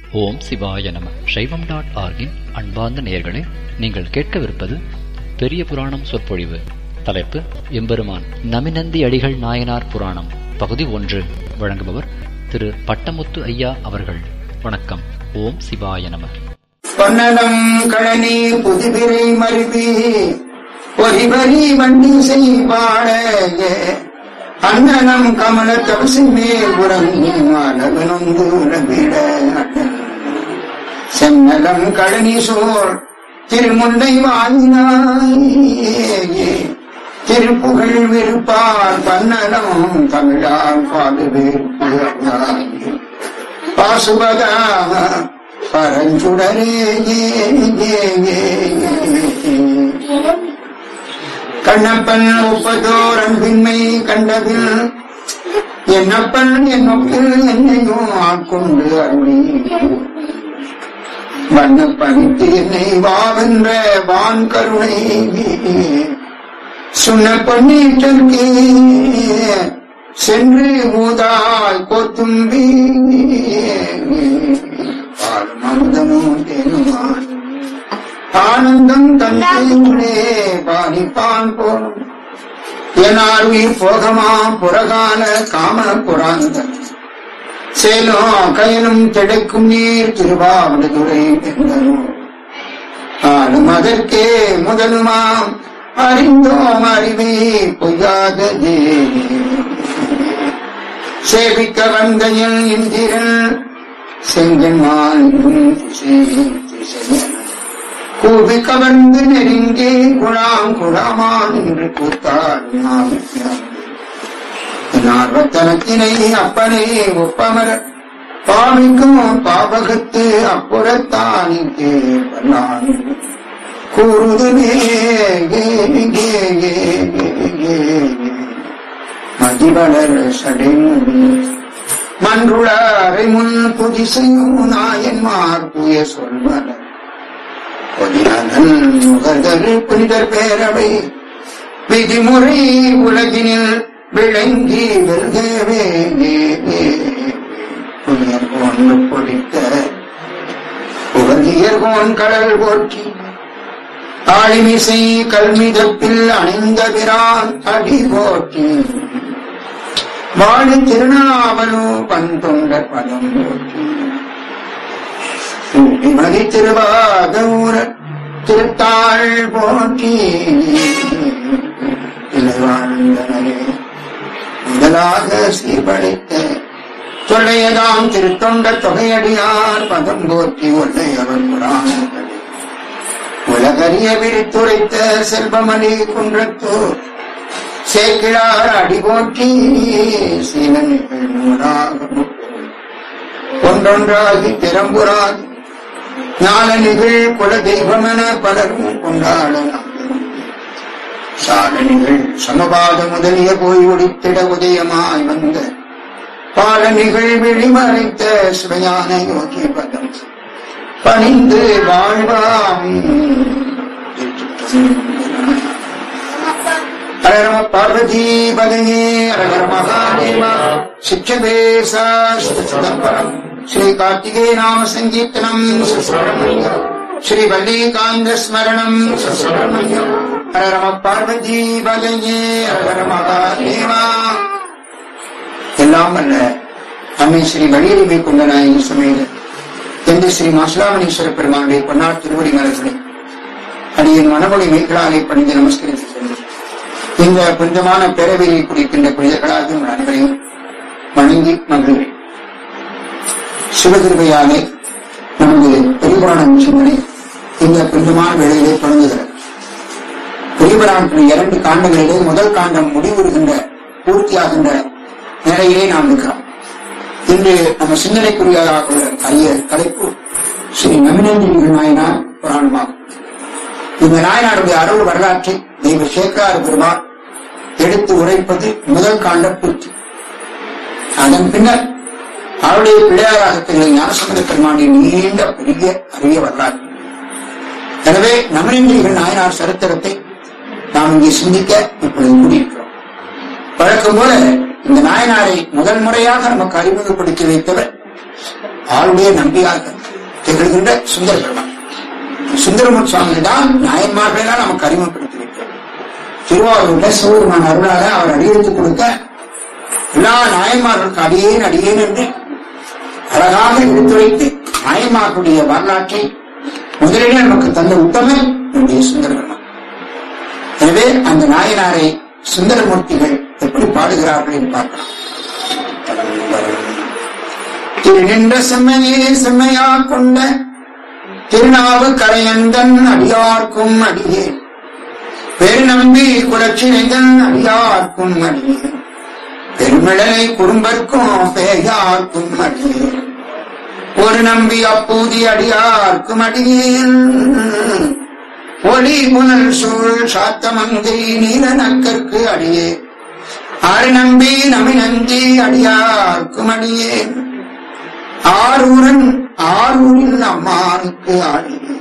ஓம் சிவாய நம சைவம் டாட் ஆர்கின் அன்பார்ந்த நேயர்களே நீங்கள் கேட்கவிருப்பது பெரிய புராணம் சொற்பொழிவு தலைப்பு எம்பெருமான் நமிநந்தி அடிகள் நாயனார் புராணம் பகுதி ஒன்று வழங்குபவர் திரு பட்டமுத்து ஐயா அவர்கள் வணக்கம் ஓம் சிவாய நம பொன்னலம் கழனி புதுபிரை மருவி பொறிவரி வண்டி செய்வாட அண்ணனம் கமல தவசி மேல் உறங்கி மாணவனொந்து உறவிட சென்னலம் கழனி சோர் திருமுல்லை வாயினாயே திருப்புகழ் விருப்பார் பன்னலம் தமிழார் பாடுவே பாசுபதா பரஞ்சுடரே கண்ணப்பன் ஒப்பதோர் அன்பின்மை கண்டதில் என்னப்பன் என்னொப்பில் என்னையும் ஆட்கொண்டு அருளி வண்ணப்பணித்து என்னை வாவென்ற வான் கருணை சுண்ண பொன்னீட்டற்கே சென்று மூதாய் கோத்தும்பி அமுதமும் தேனுமான் ஆனந்தம் தந்தையுள்ளே பாடிப்பான் போலும் எனார் உயிர் போகமா புறகால காம புராந்தன் சேலும் கயலும் திடைக்கும் நீர் திருவாவடுதுறை என்பதும் ஆளும் அதற்கே முதலுமாம் அறிந்தோம் அறிவே பொய்யாததே சேவிக்க வந்த என் இந்திரன் செங்கன்மான் கூவி கவர்ந்து நெருங்கி குழாம் குழாமான் என்று கூத்தார் நார்வத்தனத்தினை அப்பனே ஒப்பமர பாவிக்கும் பாவகத்து அப்புறத்தானிக்கே வல்லான் கூறுதுமே மதிவளர் சடைமுடி மன்றுளாரை முன் புதி செய்யும் நாயன்மார் புய சொல்வன பொதியானன் முகர்தல் புனிதர் பேரவை விதிமுறை உலகினில் விளங்கி வெல்கவே புனியர் கொண்டு பொடித்த புகழியர்கோன் கடல் போற்றி ஆழிமிசை கல்மிதப்பில் அணிந்த பிரான் அடி போற்றி வாழி திருநாவலோ பந்தொண்டர் பதம் போற்றி மதி திருவாதூர திருத்தாள் போற்றி இளைவாழ்ந்தனரே முதலாக சீர்படைத்த தொலையதாம் திருத்தொண்ட தொகையடியார் பதம் போற்றி ஒல்லையவர் புராணங்களே உலகறிய விரித்துரைத்த செல்வமணி குன்றத்தோர் சேக்கிழார் அடிபோற்றி சீலன்கள் நூறாக ஒன்றொன்றாகி பெரம்புராகி ஞானனிகள் குல தெய்வமென பலரும் கொண்டாடலாம் சாதனிகள் சமபாத முதலிய போய் ஒடித்திட உதயமாய் வந்த பாலனிகள் விழிமறைத்த சிவஞான யோகி பதம் பணிந்து வாழ்வாம் ஹரரம பார்வதி பதையே ஹரஹர மகாதேவா சிக்ஷதே சிதம்பரம் ஸ்ரீ கார்த்திகே நாம சங்கீர்த்தனம் சுப்பிரமணியம் ஸ்ரீ வல்லிகாந்த ஸ்மரணம் சுப்பிரமணியம் ஹரரம பார்வதி பதையே ஹரஹர மகாதேவா எல்லாம் அல்ல அம்மை ஸ்ரீ வழியறிவை கொண்ட நாயகி சமையல் எந்த ஸ்ரீ மாசுலாமணீஸ்வர பெருமானுடைய பொன்னார் திருவடி மலர்களை அடியின் மனமொழி மேய்களாலே பணிந்து நமஸ்கரித்து சென்றேன் இந்த புனிதமான பேரவையில் குடிக்கின்ற புனிதர்களாக உங்கள் அனைவரையும் வணங்கி மகிழ்கிறேன் சிவகிருபையாலே நமது பெரியபுராண சிந்தனை இந்த புனிதமான வேளையிலே தொடங்குகிறது பெரியபுராணத்தின் இரண்டு காண்டங்களிலே முதல் காண்டம் முடிவுறுகின்ற பூர்த்தியாகின்ற நிலையிலே நாம் இருக்கிறோம் இன்று நம்ம சிந்தனைக்குரியதாக உள்ள அரிய தலைப்பு ஸ்ரீ நமினேந்திர நாயனார் புராணமாகும் இந்த நாயனாருடைய அருள் வரலாற்றை தெய்வ சேக்கார பெருமாள் எடுத்து உரைப்பது முதல் காண்ட பூர்த்தி அதன் பின்னர் அவருடைய பிள்ளையாராக திகழ் ஞானசம்பந்த பெருமானின் நீண்ட பெரிய அரிய வரலாறு எனவே நமினேந்திரிகள் நாயனார் சரித்திரத்தை நாம் இங்கே சிந்திக்க இப்பொழுது கூடியிருக்கிறோம் வழக்கம் போல இந்த நாயனாரை முதல் முறையாக நமக்கு அறிமுகப்படுத்தி வைத்தவர் ஆளுடைய நம்பியார்கள் திகழ்கின்ற சுந்தர பெருமான் சுந்தரமன் சுவாமி தான் நாயன்மார்களெல்லாம் நமக்கு அறிமுகப்படுத்தி வைத்தார் திருவாரூர்ல சிவபெருமான் அருளாக அவர் அடியெடுத்து கொடுக்க எல்லா நாயன்மார்களுக்கு அடியேன் அடியேன் என்று அழகாக எடுத்துரைத்து நாயன்மார்களுடைய வரலாற்றை முதலிலே நமக்கு தந்த உத்தமன் நம்முடைய சுந்தர பெருமான் எனவே அந்த நாயனாரை சுந்தரமூர்த்திகள் எப்படி பாடுகிறார்கள் என்று பார்க்கலாம் திரு நின்ற செம்மையே செம்மையா கொண்ட திருநாவு கரையந்தன் அடியார்க்கும் அடியே பெரு நம்பி குலச்சினைந்தன் அடியார்க்கும் அடியே பெருமிழலை குறும்பர்க்கும் பேயார்க்கும் அடியே ஒரு நம்பி அப்பூதி அடியார்க்கும் அடியேன் ஒளி புனல் சூழ் சாத்தமங்கை நீல நக்கற்கு அடியே ஆறு நம்பி நமி நந்தி அடியார்க்கும் அடியேன் ஆரூரன் ஆரூரில் அம்மானுக்கு அடியே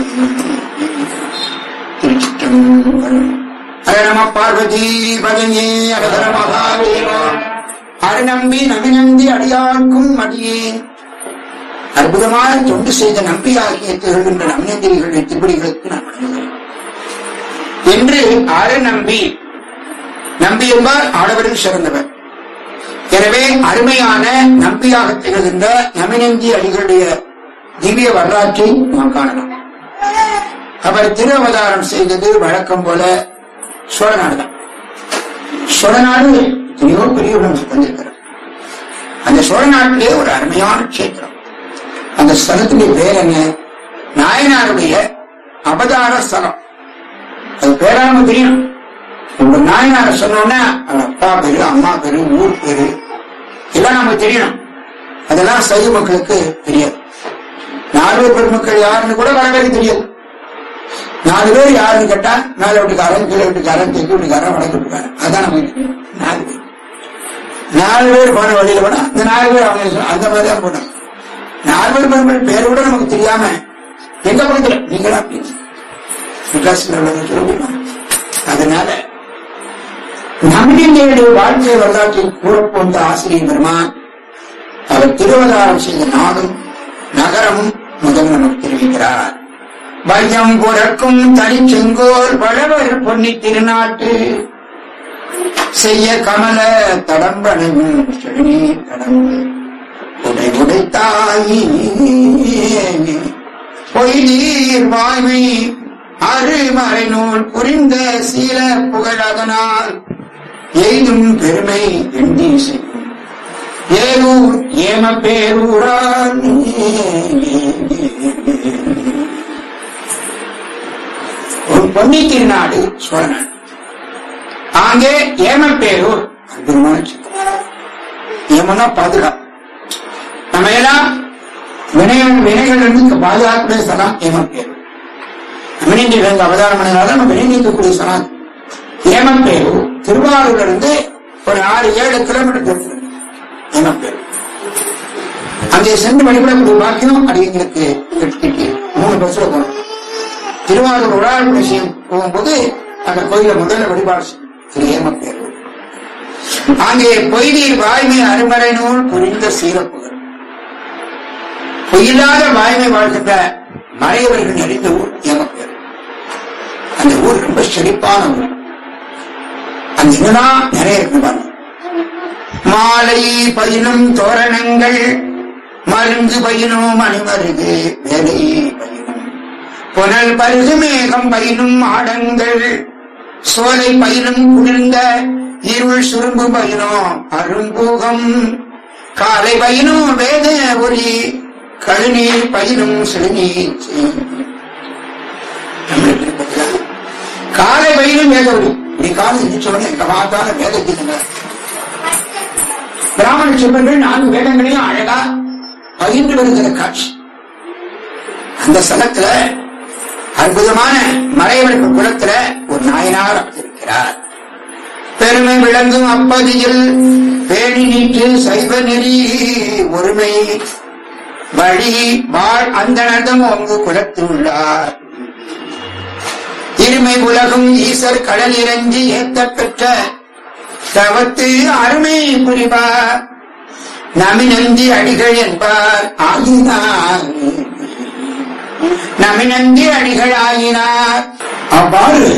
திருச்சிற்றம்பலம் ஹர நம பார்வதி பதங்கே அரகர மகாதேவா அருநம்பி நபிநந்தி அடியார்க்கும் அடியேன் அற்புதமான தொண்டு செய்த நம்பியாகிய திகழ்கின்ற நம்பியந்திரிகளுடைய திருப்படிகளுக்கு நான் வணங்குகிறேன் என்று அரு நம்பி நம்பி என்பார் ஆடவரில் சிறந்தவர் எனவே அருமையான நம்பியாக திகழ்கின்ற நமினந்தி அடிகளுடைய திவ்ய வரலாற்றை நாம் காணலாம் அவர் திரு அவதாரம் செய்தது வழக்கம் போல சோழநாடு தான் சோழநாடு எத்தனையோ பெரியவர்கள் வந்திருக்கிறார் அந்த சோழநாட்டிலே ஒரு அருமையான கஷேத்திரம் அந்த ஸ்தலத்துடைய பேர் என்ன நாயனாருடைய அவதார ஸ்தலம் அது பேராம தெரியும் உங்க நாயனார சொன்னோன்னா அவங்க அப்பா பேரு அம்மா பேரு ஊர் பேரு எல்லாம் நமக்கு தெரியணும் அதெல்லாம் சைவ மக்களுக்கு தெரியாது நாலு பேர் பெருமக்கள் யாருன்னு கூட வர வரைக்கும் தெரியாது நாலு பேர் யாருன்னு கேட்டா மேல வீட்டுக்காரன் கீழே வீட்டுக்காரன் தெற்கு வீட்டுக்காரன் வடக்கு வீட்டுக்காரன் அதான் நமக்கு தெரியும். நாலு பேர் நாலு பேர் போன வழியில போனா இந்த நாலு பேர் அவங்க சொன்ன- அந்த மாதிரி தான் போனாங்க நாலு பேர் பெருமக்கள் பேர் கூட நமக்கு தெரியாம எங்க பக்கத்துல நீங்களா அப்படின்னு மெட்ராஸ்ல உள்ளவங்க சொல்ல முடியுமா அதனால நம்பிக்கையுடைய வாழ்க்கை வரலாற்றில் கூறப்போன்ற ஆசிரியர் பெருமான் அவர் திருவதாரம் செய்த நாடும் நகரமும் முதல் நமக்கு தெரிவிக்கிறார் வையம் புறக்கும் தனி செங்கோல் வளவர் பொன்னி திருநாட்டு செய்ய கமல தடம்பனையும் செழுநீர் கடம்பு உடை உடைத்தாய் பொய்நீர் வாய்மை அருமறை நூல் புரிந்த சீல புகழதனால் எய்தும் பெருமை எண்ணி செய்யும் ஏலூர் ஏம பேரூரான் ஒரு பொன்னி திருநாடு சோழநாடு அங்கே ஏமப்பேரூர் அற்புதமான சித்திரம். ஏமன்னா பாதுகாப்பு நம்ம எல்லாம் வினயம் வினைகள் இருந்து பாதுகாக்கக்கூடிய ஸ்தலம் ஏமப்பேரூர் அமினிந்தி இருந்து அவதாரம் பண்ணதால நம்ம வினை நீக்கக்கூடிய ஸ்தலம் ஏமப்பேரூர் திருவாரூர்ல இருந்து ஒரு ஆறு ஏழு கிலோமீட்டர் தூரத்தில் ஏமப்பேரூர் அங்கே சென்று வழிபடக்கூடிய பாக்கியம் அடியங்களுக்கு கிட்டி மூணு பஸ்ல போனோம் திருவாரூர் உடாள் விஷயம் போகும்போது அந்த கோயில முதல்ல வழிபாடு செய்யும். திரு ஏமப்பேரூர் அங்கே பொய்நீர் வாய்மை அருமறை நூல் புரிந்த சீரப்புகழ் பொய்யில்லாத வாய்மை வாழ்கின்ற மறையவர்கள் அறிந்த ஊர் ஏமப்பேரூர் அந்த ஊர் ரொம்ப செழிப்பான ஊர் அங்க என்னதான் நிறைய இருக்கு பாருங்க மாலை பயிலும் தோரணங்கள் மருந்து பயிலும் அணிமருது வேலை பயிலும் புனல் பருகு மேகம் பயிலும் ஆடங்கள் சோலை பயிலும் குளிர்ந்த இருள் சுரும்பு பயிலும் அரும்பூகம் காலை பயிலும் வேத ஒரி கழுநீர் பயிலும் சிறுநீர் நம்மளுக்கு பார்த்தீங்களா? காலை பயிலும் வேத ஒரி நீ காலை எந்திரிச்சோடனே எங்க பார்த்தாலும் வேதத்தின் பிராமண சிற்பங்கள் நான்கு வேதங்களையும் அழகா பயின்று வருகிற காட்சி அந்த ஸ்தலத்துல அற்புதமான மறைவர்கள் குலத்துல ஒரு நாயனார் இருக்கிறார் பெருமை விளங்கும் அப்பதியில் பேணி நீட்டு சைவ நெறி ஒருமை வழி வாழ் அந்தனர்தம் ஒங்கு குலத்தில் உள்ளார் இருமை உலகும் ஈசர் கடல் இறங்கி ஏத்தப் பெற்ற தவத்து அருமை புரிவார் நமிநந்தி அடிகள் என்பார் ஆகினார் நமினந்தி அடிகள் ஆகினார் அவ்வாறு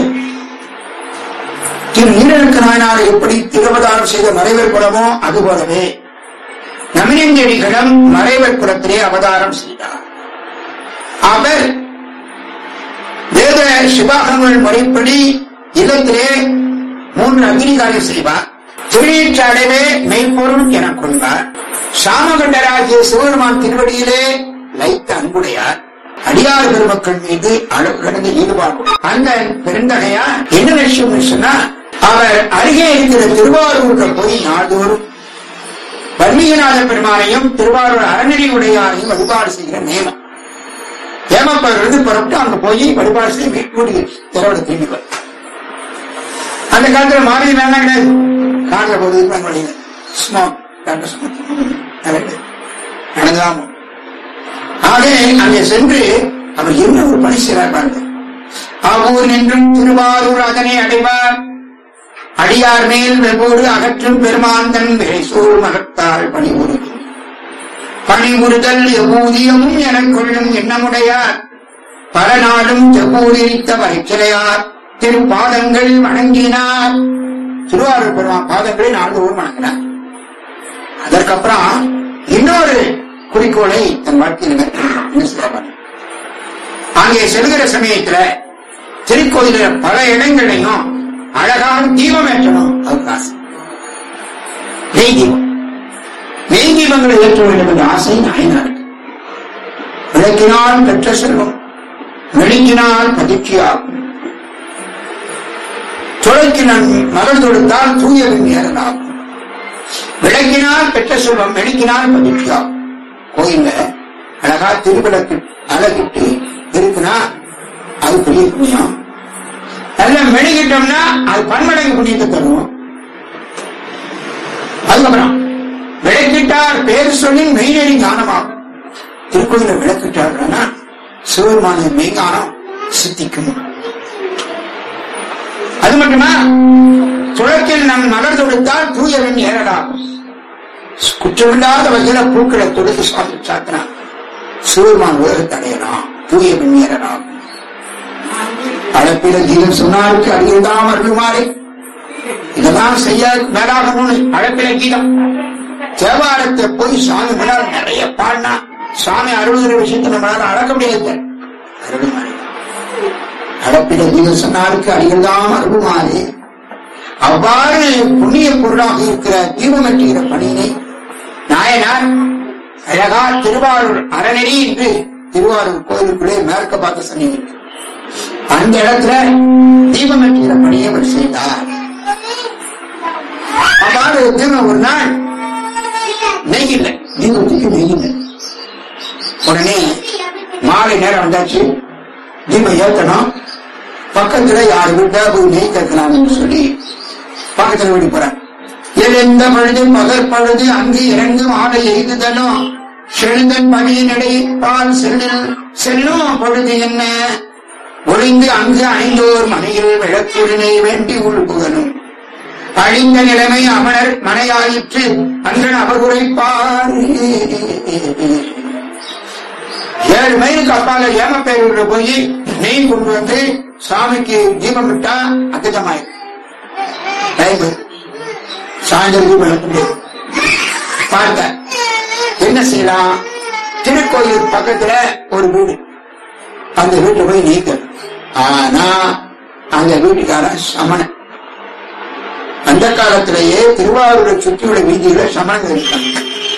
திரு நீரழுக்கு நாயனார் எப்படி திருவதாரம் செய்த மறைவர் குலமோ அதுபோலவே நமினஞ்செடிகளும் மறைவர் குலத்திலே அவதாரம் செய்தார் அவர் வேத சிவாகங்கள் முறைப்படி இல்லத்திலே மூன்று அக்னிகாரியம் செய்வார் திருநீற்று அடைவே மெய்ப்பொருள் எனக் கொள்வார் சாமகண்டராகிய சிவபெருமான் திருவடியிலே லைத்த அன்புடையார் அடியார் பெருமக்கள் மீது அளவு கடந்த ஈடுபாடு அந்த பெருந்தகையார் என்ன விஷயம் சொன்னா அவர் அருகே இருக்கிற திருவாரூர்ல போய் நாள்தோறும் வன்மீகநாத பெருமானையும் திருவாரூர் அறநெறி உடையாரையும் வழிபாடு செய்கிற நேமம் ஏமப்பதிலிருந்து புறப்பட்டு அங்க போய் வழிபாடு செய்து வீட்டு திறவட திரும்பிவார் அந்த காலத்துல மாறி வேணா கிடையாது கார்ல போறதுக்கு நாங்க வழியில ஸ்மோக் டாக்டர் ஸ்மோக் நடந்தாம ஆக அங்கே சென்று அவர் என்ன ஒரு பணி செய்கிறார் பாருங்க ஆவூர் நின்றும் திருவாரூர் அதனை அடைவார் அடியார் மேல் வெவ்வோடு அகற்றும் பெருமாந்தன் விரைசூர் மகத்தாள் பணிபுரியும் பணிபுரிதல் எவ்வூதியமும் எனக் கொள்ளும் எண்ணமுடையார் பல நாளும் செவ்வூரித்த வரைச்சிலையார் திருப்பாதங்கள் வணங்கினார் திருவாரூர் பெருமான் பாதங்களை நாள்தோறும் வணங்கினார் அதற்கப்புறம் இன்னொரு குறிக்கோளை தன் வாழ்க்கையில் மேற்கொண்டார். என்ன சொல்றார்? அங்கே செல்கிற சமயத்துல திருக்கோயில பல இடங்களையும் அழகான தீபம் ஏற்றணும் அதுக்கு ஆசை நெய் தீபம் நெய் தீபங்களை ஏற்ற வேண்டும் என்ற ஆசை நாயனாருக்கு விளக்கினால் பெற்ற செல்வம் மெழுங்கினால் மகிழ்ச்சியாகும் துளைக்கு நன் மகள் தொடுத்தால் தூயவின் ஏறலாகும் விளக்கினால் பெற்ற செல்வம் மெழுங்கினால் மகிழ்ச்சியாகும் கோயில்ல அழகா திருவிளக்கு அழகிட்டு இருக்குன்னா அது பெரிய புண்ணியம் நல்ல மெழுகிட்டோம்னா அது பன்மடங்கு புண்ணியத்தை தரும் அதுக்கப்புறம் விளக்கிட்டார் பேர் சொல்லி மெய்நெறி ஞானமாகும் திருக்கோயில விளக்கிட்டார்கள்னா சிவபெருமான மெய்ஞானம் சித்திக்கும் அது மட்டுமா துளக்கில் நம் மலர் தொடுத்தால் தூயவன் ஏறலாகும் குற்றமில்லாத வகையில பூக்களை தொடுத்து சுவாமி சாத்தினா சிவபெருமான் உலகத்தை அடையலாம் தூயவன் ஏறலாம் அழைப்பில கீதம் சொன்னாருக்கு அடியல்தான் அருளுமாறு இதெல்லாம் செய்ய மேலாகணும்னு அழைப்பில கீதம் தேவாரத்தை போய் சாமி முன்னால் நிறைய பாடினா சாமி அருளுகிற விஷயத்தை நம்மளால அடக்க முடியாது அருளுமாறு அழைப்பில கீதம் சொன்னாருக்கு அடியல்தான் அருளுமாறு அவ்வாறு புண்ணிய பொருளாக இருக்கிற தீபமற்றுகிற பணியினை நாயனார் அழகா திருவாரூர் அறநெறி என்று திருவாரூர் கோயிலுக்குள்ளே மேற்க பார்த்த சொன்னீங்க அந்த இடத்துல தீபம் என்கிற பணியை அவர் செய்தார் அவ்வாறு தீபம் ஒரு நாள் நெய் இல்லை தீபத்துக்கு நெய் இல்லை உடனே மாலை நேரம் வந்தாச்சு தீபம் ஏத்தணும் பக்கத்துல யார் வீட்டா போய் நெய் கட்டலாம்னு சொல்லி பக்கத்துல வீடு போறான் எழுந்த பொழுது பகல் பொழுது அங்கு இறங்கும் ஆடை எய்துதலும் செழுந்தன் பணியினடை பால் செல்லில் செல்லும் பொழுது என்ன ஒளிந்து அங்கு ஐந்தோர் மனையில் விளக்குடனே வேண்டி உள்புகனும் அழிந்த நிலைமை அமரர் மனையாயிற்று அன்றன் அவர் உரைப்பார் ஏழு மைலுக்கு அப்பால ஏமப்பேரூர்ல போய் நெய் கொண்டு வந்து சாமிக்கு தீபம் விட்டா அத்திதமாயிருக்கு டைம் சாயந்தரம் தீபம் எடுக்க முடியாது பார்த்தேன் என்ன செய்யலாம் திருக்கோயில் பக்கத்துல ஒரு வீடு அந்த வீட்டுல போய் நீக்க ஆனா அந்த வீட்டுக்காரன் சமணன் அந்த காலத்திலேயே திருவாரூரை சுற்றியுள்ள வீதியில சமணங்கள் இருக்காங்க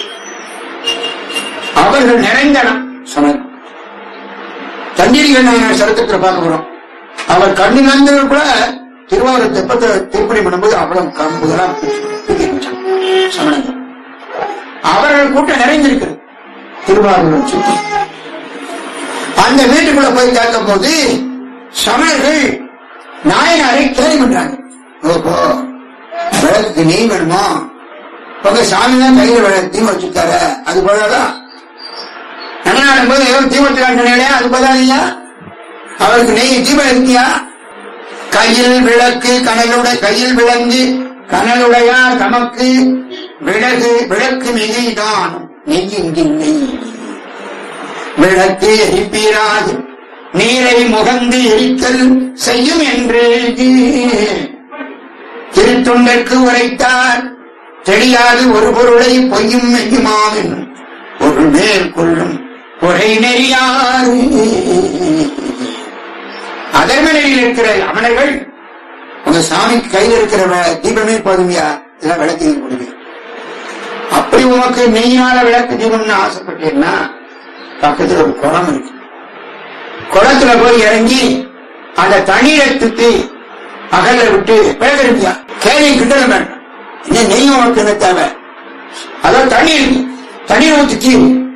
அவர்கள் நிறைந்தனம் சமணன் தண்ணீர்கள் நாங்கள் சரித்திரத்தில் பார்க்க போறோம் அவர் கண்ணு நந்தர்கள் கூட திருவாரூர் தெப்பத்தை திருப்பணி பண்ணும்போது அவ்வளவு கம்புதெல்லாம் தூக்கி வச்சாங்க சமணங்கள் அவர்கள் கூட்டம் நிறைந்திருக்கிறது திருவாரூரை சுற்றி அந்த வீட்டுக்குள்ள போய் கேட்கும் போது சமணர்கள் நாயனாரை கேள்வி பண்றாங்க ஓஹோ விளக்கு நெய் வேணுமா உங்க சாமி தான் கையில விளக்கு தீபம் வச்சிருக்காரு அது போலதான் நன்னாடும் போது ஏதோ தீபத்துக்கான சொன்னீங்களே அது போதாதீங்க அவருக்கு நெய் தீபம் இருக்கியா கையில் விளக்கு கனலுடைய கையில் விளங்கு கனலுடையார் தமக்கு விளக்கு விளக்கு மிகைதான் நெய்யின்றி நெய் விளக்கு எரிப்பீராது நீரை முகந்து எரித்தல் செய்யும் என்று திருத்தொண்டற்கு உரைத்தார் தெரியாது ஒரு பொருளை பொய்யும் மெய்யுமாம் என்னும் பொருள் மேல் கொள்ளும் பொறை நெறியாறு அதர்ம நெறியில் இருக்கிற அமணர்கள் உங்க சாமிக்கு கையில் இருக்கிற வ- தீபமே போதுமையா இதெல்லாம் விளக்கு கொடுங்க அப்படி உனக்கு நெய்யால விளக்கு தீபம்னு ஆசைப்பட்டீங்கன்னா பக்கத்துல ஒரு குளம் இருக்கு குளத்துல போய் இறங்கி அந்த தண்ணீரை துப்பி அகல்ல விட்டு பிழகிருப்பியா கேள்வி கிண்டல வேண்டாம் என்ன நெய் உனக்கு என்ன தேவை அதான் தண்ணீர் இருக்கு. தண்ணீர் ஊத்தி தீ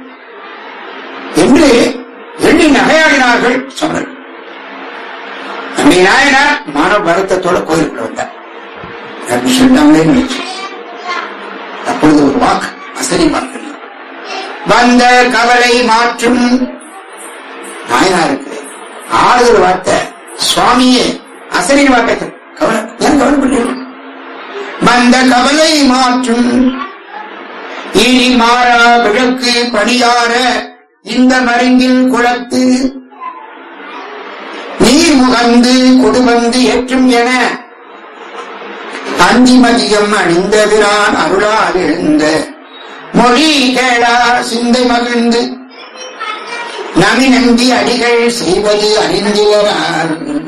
என்று எண்ணி நகையாடினார்கள் சமணர்கள் நம்முடைய நாயனார் மானவ வருத்தத்தோட கோயிலுக்குள்ள வந்தார் அப்படி சொன்னாங்களே நினைச்சு அப்பொழுது ஒரு வாக்கு அசரி வாக்கு வந்த கவலை மாற்றும் நாயனாருக்கு ஆறுதல் வார்த்தை சுவாமியே அசரி வார்த்தை கவலை ஏன் கவலைப்படுறீங்க வந்த கவலை மாற்றும் இனி மாறா விளக்கு பணியார இந்த மருங்கில் குளத்து நீர் முகந்து கொடுவந்து ஏற்றும் என அஞ்சி மதியம் அணிந்தவிரான் அருளால் எழுந்த மொழி கேளா சிந்தை மகிழ்ந்து நவிநந்தி அடிகள் செய்வது அறிந்தியரார்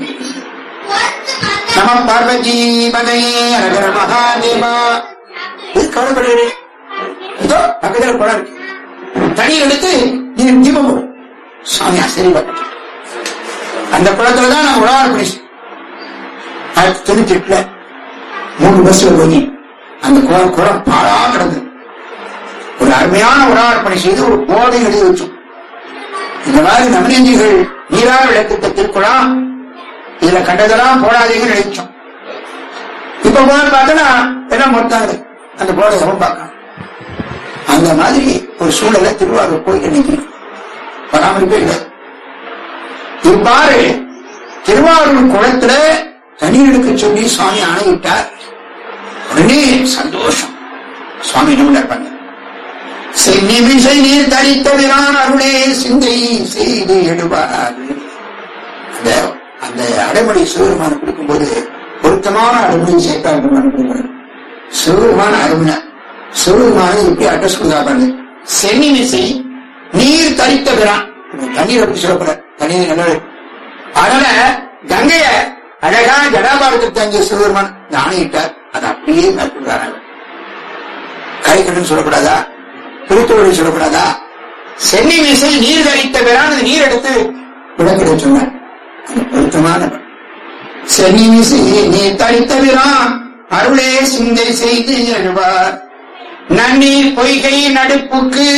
நம பார்வதி பதை அரகர மகாதேவா இது கவலைப்படுகிறேன் இதோ பக்கத்தில் குளம் இருக்கு தண்ணீர் எடுத்து நீர் தீபம் போடும். சாமி ஆசிரியர் அந்த குளத்துல தான் நான் உழவார் படிச்சு ஆயிரத்தி தொண்ணூத்தி எட்டுல மூணு பஸ்ல போய் அந்த குளம் குளம் பாழா கிடந்தது ஒரு அருமையான உழவார் பணி செய்து ஒரு போதை எழுதி வச்சோம் இந்த மாதிரி நவநெஞ்சிகள் நீரார் விளக்கு திருக்குளம் இதுல கண்டதெல்லாம் போடாதீங்கன்னு நினைச்சோம் இப்ப போய் பார்த்தோன்னா எல்லாம் மொத்தாங்க அந்த போதை எவன் பார்க்கலாம் அந்த மாதிரி ஒரு சூழலை திருவாரூர் கோயில் இன்னைக்கு பராமரிப்பே இல்லை இவ்வாறு திருவாரூர் குளத்துல தண்ணீர் எடுக்க சொல்லி சுவாமி ஆணையிட்டார் உடனே சந்தோஷம் சுவாமி என்ன இருப்பாங்க சென்னிமிசை நீர் தரித்த விரான் அருளே சிந்தை செய்து எடுவார் அந்த அந்த அடைமொழி சிவருமான கொடுக்கும்போது பொருத்தமான அடைமொழி சேர்த்தாங்க சிவருமான அருமை சிவருமான எப்படி அட்ரஸ் கொடுக்காப்பாங்க சென்னிமிசை நீர் தரித்த விரான் தண்ணீர் எப்படி சொல்லப்பட தண்ணீர் நல்ல அதனால கங்கைய அழகா ஜடாபாரத்துக்கு தங்கிய சிவபெருமான் ஆணையிட்டார் அதை அப்படியே மேற்கொள்றாங்க கரைக்கடன் சொல்லக்கூடாதா திருத்தோடு சொல்லக்கூடாதா சென்னி மீசை நீர் தரித்த பிறான் அந்த நீர் எடுத்து விளக்கிட சொன்னார் அது பொருத்தமான சென்னி மீசை நீர் தரித்த பிறான் அருளே சிந்தை செய்து எழுவார் நன்னீர் பொய்கை நடுப்புக்கு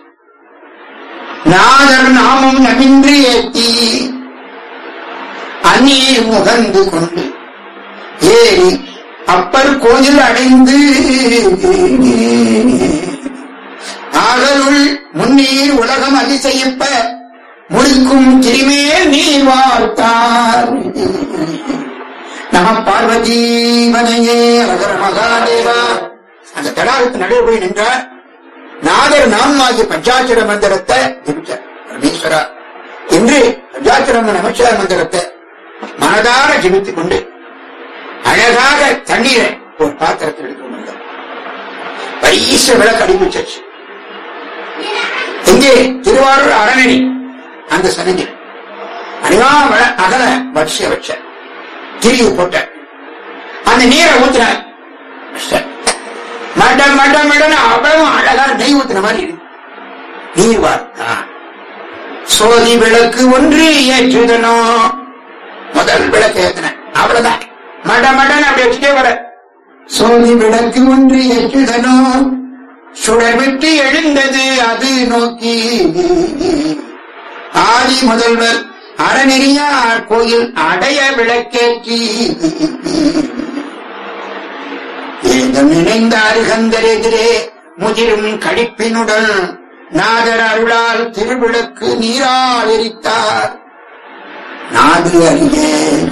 நாதர் நாமம் நமின்றி ஏத்தி அந்நீர் முகந்து கொண்டு ஏறி அப்பர் கோயில் அடைந்து ஆகலுள் முன்னீர் உலகம் அதிசயிப்ப முடிக்கும் திருமேல் நீர் வார்த்தார் நம பார்வதி வனையே அகர மகாதேவா அந்த தடாகத்து நடுவே போய் நின்றார் நாதர் நாம் ஆகிய பஞ்சாட்சர மந்திரத்தை ஜபிச்சார் பரமேஸ்வரா என்று பஞ்சாட்சர நமச்சிவாய மந்திரத்தை மனதார ஜபித்துக் கொண்டு அழகாக தண்ணீரை ஒரு பாத்திரத்தில் எடுத்து வந்தார் பரீச விளக்கு அடிப்பிச்சாச்சு எங்கே திருவாரூர் அரணி அந்த சனங்கி அணிவா வள- அகல வரிசைய வச்ச திரியை போட்ட அந்த நீரை ஊத்தினார் வச்சிட்டார். மட மட மடன்னு அவ்வளவு அழகா நெய் ஊத்துன மாதிரி இருக்கு. நீர் வார்த்தா சோதி விளக்கு ஒன்று ஏற்றுதனோ முதல் விளக்கு ஏத்தின அவ்வளவுதான் மட மடன்னு அப்படி வச்சுட்டே வர சோதி விளக்கு ஒன்று ஏற்றுதனோ சுடர் விட்டு எழுந்தது அது நோக்கி ஆதி முதல்வர் அறநெறியார் கோயில் அடைய விளக்கேற்றி ஏதம் நினைந்த அருகந்தர் எதிரே முதிரும் கடிப்பினுடன் நாதர் அருளால் திருவிளக்கு நீரால் எரித்தார் நாடு அறியே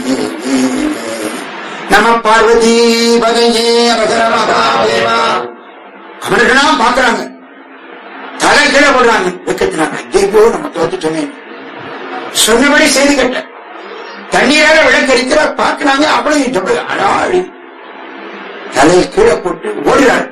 நம பார்வதி பதையே அவசர மகாதேவா அவர்களாம் பாக்குறாங்க தலை கீழே போடுறாங்க வெக்கத்தினாங்க ஐயோ நம்ம தோத்து சொன்னேன் சொன்னபடி செய்து கட்ட தண்ணீரால விளக்கரிக்கிற பார்க்கிறாங்க அவ்வளவு தொப்பை அடாடி தலையை கீழே போட்டு ஓடுறாள்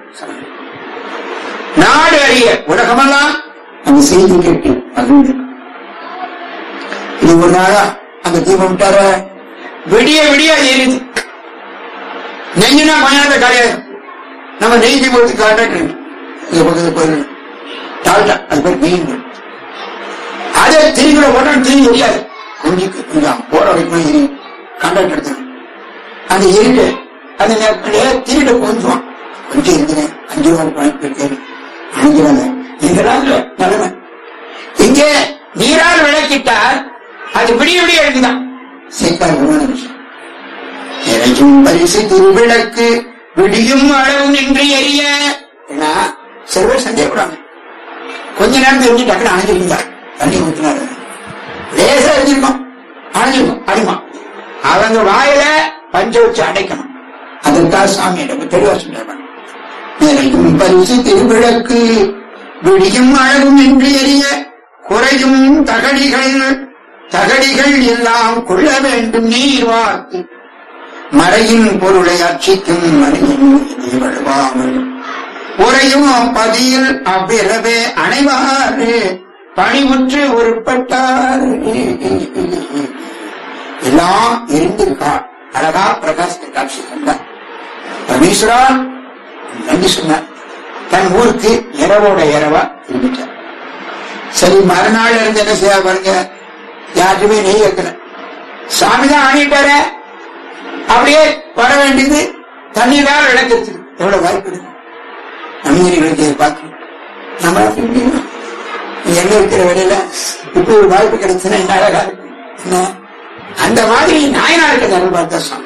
நாடு அறிய உலகமெல்லாம் அந்த செய்தி கேட்டு மகிழ்ந்து இது ஒரு நாளா அந்த தீபம் விட்டார விடிய விடிய அது எரியுது நெஞ்சுனா மயான கிடையாது நம்ம நெய் தீபத்துக்கு கான்ட்ராக்ட் இந்த பக்கத்துல போயிடணும் டால்டா அது பேர் நெய் அதே திரும்பிட உடனே திரும்பி எரியாது கொஞ்சம் கொஞ்சம் போற வரைக்கும் எரி கான்ட்ராக்ட் எடுத்தேன் அந்த எரிட்டு அந்த நேரத்திலே திருட கொஞ்சம் கொஞ்சம் இருந்தேன் அஞ்சு ரூபாய் பணம் போயிருக்கேன் அணிஞ்சிடாங்க எங்களால் நல்லவன் இங்கே நீரால் விளக்கிட்டால் அது விடிய விடிய எழுதுதான் சேர்க்காத விஷயம் நிறையும் பரிசு திருவிளக்கு விடியும் அளவு நின்று எரிய ஏன்னா சில பேர் சந்தேகப்படாங்க கொஞ்ச நேரம் தெரிஞ்சு டக்குனு அணைஞ்சிருந்தா தண்ணி ஊற்றினாரு லேசா எரிஞ்சிருக்கும் அணைஞ்சிருக்கும் அடிமா அவங்க வாயில பஞ்ச வச்சு அடைக்கணும் அதற்காக சாமியிடம் தெளிவா சொல்றாங்க நிறையும் பரிசு திருவிளக்கு விடியும் அளவும் என்று எரிய குறையும் தகடிகள் தகடிகள் எல்லாம் கொள்ள வேண்டும் நீர் வார்த்து மறையின் பொருளை அர்ச்சிக்கும் மறையின் வழுவாமல் உரையும் பதியில் அவ்விரவே அணைவாறு பணிவுற்று உருப்பட்டார் எல்லாம் இருந்திருக்கா அழகா பிரகாசத்தை காட்சி கண்டார் பரமேஸ்வரா நன்றி சொன்னார் தன் ஊருக்கு இரவோட இரவா இருந்துட்டார் சரி மறுநாள் இருந்து என்ன செய்ய பாருங்க யாருமே நெய் வைக்கல சாமி தான் ஆணிட்டாரு அப்படியே வர வேண்டியது தண்ணீரால் விளக்கிருக்கு எவ்வளவு வாய்ப்பு இருக்கு அமைஞர்களுக்கு பார்க்கணும் நம்ம அப்படி முடியுமா? எங்க இருக்கிற வேலையில இப்படி ஒரு வாய்ப்பு கிடைச்சுன்னா என்ன அழகா இருக்கு என்ன? அந்த மாதிரி நாயனாருக்கு அருள் பார்த்தா சாமி